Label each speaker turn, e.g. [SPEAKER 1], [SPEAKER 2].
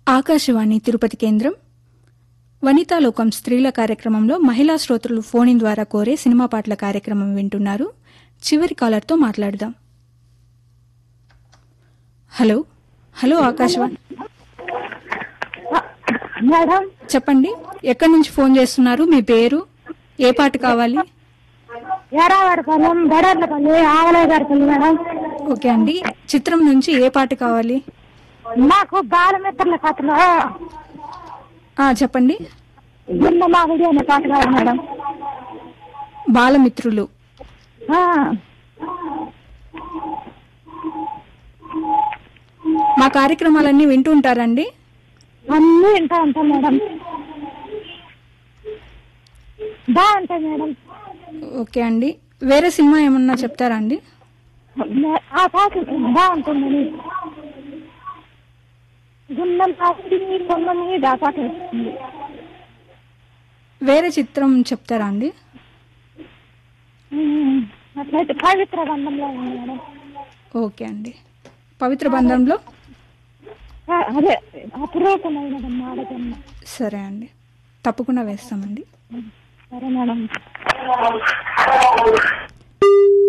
[SPEAKER 1] ఆకాశవాణి తిరుపతి కేంద్రం వనితాలోకం స్త్రీల కార్యక్రమంలో మహిళా శ్రోతలు ఫోన్ ఇన్ ద్వారా కోరే సినిమా పాటల కార్యక్రమం వింటున్నారు చివరి కాలర్తో మాట్లాడదాం హలో హలో ఆకాశవాణి
[SPEAKER 2] మేడం
[SPEAKER 1] చెప్పండి ఎక్కడి నుంచి ఫోన్ చేస్తున్నారు మీ పేరు ఏ పాట కావాలి
[SPEAKER 2] ఎర్రవారిపల్లెం బడర్లపల్లి ఆవలేగారిపల్లి మేడం
[SPEAKER 1] ఓకే అండి చిత్రం నుంచి ఏ పాట కావాలి
[SPEAKER 2] నాకు బాలమిత్రుల కథలో
[SPEAKER 1] ఆ చెప్పండి
[SPEAKER 2] గుండె మామిడి అనే పాట కావాలి మేడం
[SPEAKER 1] బాలమిత్రులు
[SPEAKER 2] ఆ,
[SPEAKER 1] మా కార్యక్రమాలన్నీ వింటూ ఉంటారండి
[SPEAKER 2] అన్నీ వింటా ఉంటాం మేడం బాగుంటాయి మేడం
[SPEAKER 1] ఓకే అండి వేరే సినిమా ఏమన్నా చెప్తారా అండి
[SPEAKER 2] మే- ఆ పాట బాగుంటుందని గుండె మామిడి కొమ్మ మీద ఆ పాట వస్తుంది
[SPEAKER 1] వేరే చిత్రం చెప్తారా అండి
[SPEAKER 2] ఉమ్, అట్లయితే పవిత్ర బంధంలో ఉంది మేడం
[SPEAKER 1] ఓకే అండి పవిత్ర బంధంలో
[SPEAKER 2] ఆ, అదే అపురూపమైన మాడకన్నా
[SPEAKER 1] సరే అండి తప్పకుండా వేస్తామండి
[SPEAKER 2] సరే మేడం